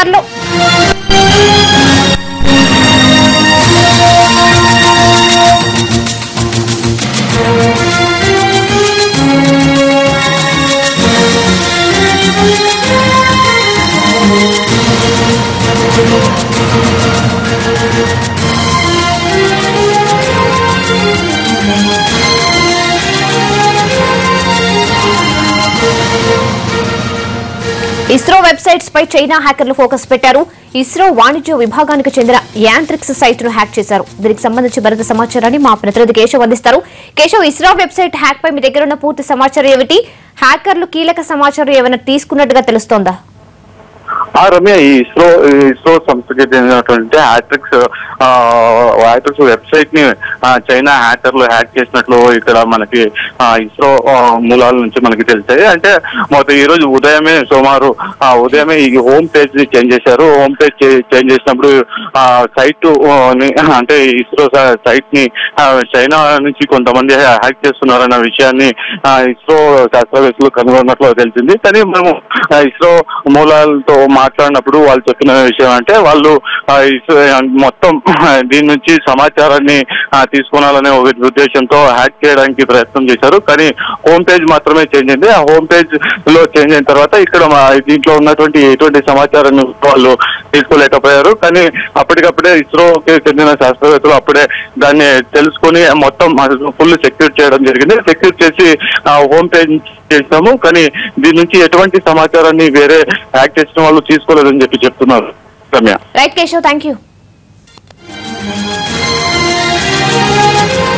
త్వరలో ఇస్రో వెబ్సైట్స్ పై చైనా హ్యాకర్లు ఫోకస్ పెట్టారు ఇస్రో వాణిజ్య విభాగానికి చెందిన యాంట్రిక్స్ సైట్ ను హ్యాక్ చేశారు దీనికి సంబంధించి మరింత సమాచారాన్ని మా ప్రతినిధి కేశవ్ అందిస్తారు కేశవ్ ఇస్రో వెబ్సైట్ హ్యాక్ పై మీ దగ్గర ఉన్న పూర్తి సమాచారం ఏమిటి హ్యాకర్లు కీలక సమాచారం ఏమైనా తీసుకున్నట్టుగా తెలుస్తోందా ఆ రమ్య ఈ ఇస్రో ఈ ఇస్రో సంస్థకి చెందినటువంటి హ్యాట్రిక్స్ హ్యాట్రిక్స్ వెబ్సైట్ ని ఆ, చైనా హ్యాకర్లు హ్యాక్ చేసినట్లు ఇక్కడ మనకి ఆ, ఇస్రో ఆ, మూలాల నుంచి మనకి తెలిసాయి అంటే మొత్తం ఈ రోజు ఉదయమే సుమారు ఆ, ఉదయమే ఈ హోమ్ పేజ్ ని చేంజ్ చేశారు హోమ్ పేజ్ చేంజ్ చేసినప్పుడు ఆ సైట్ అంటే ఇస్రో సైట్ ని ఆ, చైనా నుంచి కొంతమంది హ్యాక్ చేస్తున్నారన్న విషయాన్ని ఆ, ఇస్రో శాస్త్రవేత్తలు కనుగొన్నట్లు తెలిసింది కానీ మనము ఆ, ఇస్రో మూలాలతో మాట్లాడినప్పుడు వాళ్ళు చెప్పిన విషయం అంటే వాళ్ళు ఆ, ఇస్రో మొత్తం దీని నుంచి సమాచారాన్ని ఆ, తీసుకునాలనే ఒక ఉద్దేశంతో హ్యాక్ చేయడానికి ప్రయత్నం చేశారు కానీ హోమ్ పేజ్ మాత్రమే చేంజ్ అయింది ఆ హోమ్ పేజ్ లో చేంజ్ అయిన తర్వాత ఇక్కడ మా దీంట్లో ఉన్నటువంటి ఎటువంటి సమాచారాన్ని వాళ్ళు తీసుకోలేకపోయారు కానీ అప్పటికప్పుడే ఇస్రోకి చెందిన శాస్త్రవేత్తలు అప్పుడే దాన్ని తెలుసుకొని మొత్తం ఫుల్ సెక్యూర్ చేయడం జరిగింది సెక్యూర్ చేసి ఆ హోమ్ పేజ్ చేసినాము కానీ దీని నుంచి ఎటువంటి సమాచారాన్ని వేరే హ్యాక్ చేసిన వాళ్ళు తీసుకోలేదని చెప్పి చెప్తున్నారు Ramya right Keshav thank you